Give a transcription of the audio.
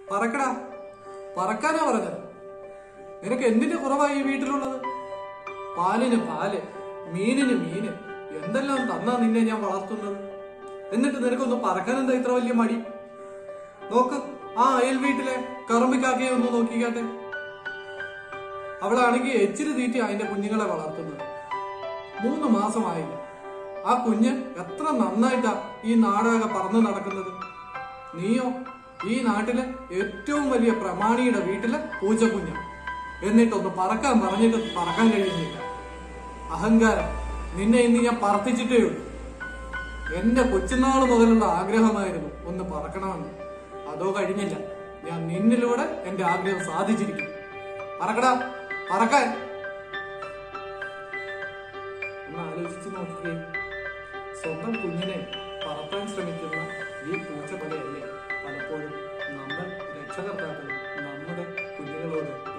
പറക്കടാ പറക്കാനാ പറഞ്ഞത് നിനക്ക് എന്തിന്റെ കുറവായി ഈ വീട്ടിലുള്ളത് പാലിന് പാല് മീനിന് മീന് എന്തെല്ലാം തന്നാ നിന്നെ ഞാൻ വളർത്തുന്നത് എന്നിട്ട് നിനക്കൊന്ന് പറക്കാൻ എന്താ ഇത്ര വലിയ മടി നോക്ക് ആ അയൽ വീട്ടിലെ കറുമ്പിക്കാക്കയെ ഒന്ന് നോക്കിക്കാട്ടെ അവളാണെങ്കിൽ എച്ചിരി തീറ്റി അതിന്റെ കുഞ്ഞുങ്ങളെ വളർത്തുന്നത് മൂന്ന് മാസമായില്ല ആ കുഞ്ഞ് എത്ര നന്നായിട്ടാ ഈ നാടാകെ പറന്നു നടക്കുന്നത് നീയോ ഈ നാട്ടിലെ ഏറ്റവും വലിയ പ്രമാണിയുടെ വീട്ടിലെ പൂച്ചക്കുഞ്ഞ് എന്നിട്ടൊന്ന് പറക്കാൻ പറഞ്ഞിട്ട് പറക്കാൻ കഴിയുന്നില്ല അഹങ്കാരം നിന്നെ ഇന്ന് ഞാൻ പറത്തിച്ചിട്ടേ ഉള്ളൂ എന്റെ കൊച്ചുനാൾ മുതലുള്ള ആഗ്രഹമായിരുന്നു ഒന്ന് പറക്കണമെന്ന് അതോ കഴിഞ്ഞില്ല ഞാൻ നിന്നിലൂടെ എന്റെ ആഗ്രഹം സാധിച്ചിരിക്കും പറക്കടാ പറക്കാൻ ഒന്ന് ആലോചിച്ച് നോക്കിക്കേ സ്വന്തം കുഞ്ഞിനെ പറത്താൻ ശ്രമിക്കുന്ന ഈ പൂച്ച പോലെയല്ലേ പലപ്പോഴും നമ്മൾ രക്ഷകർത്താക്കൾ നമ്മുടെ കുഞ്ഞുങ്ങളോട്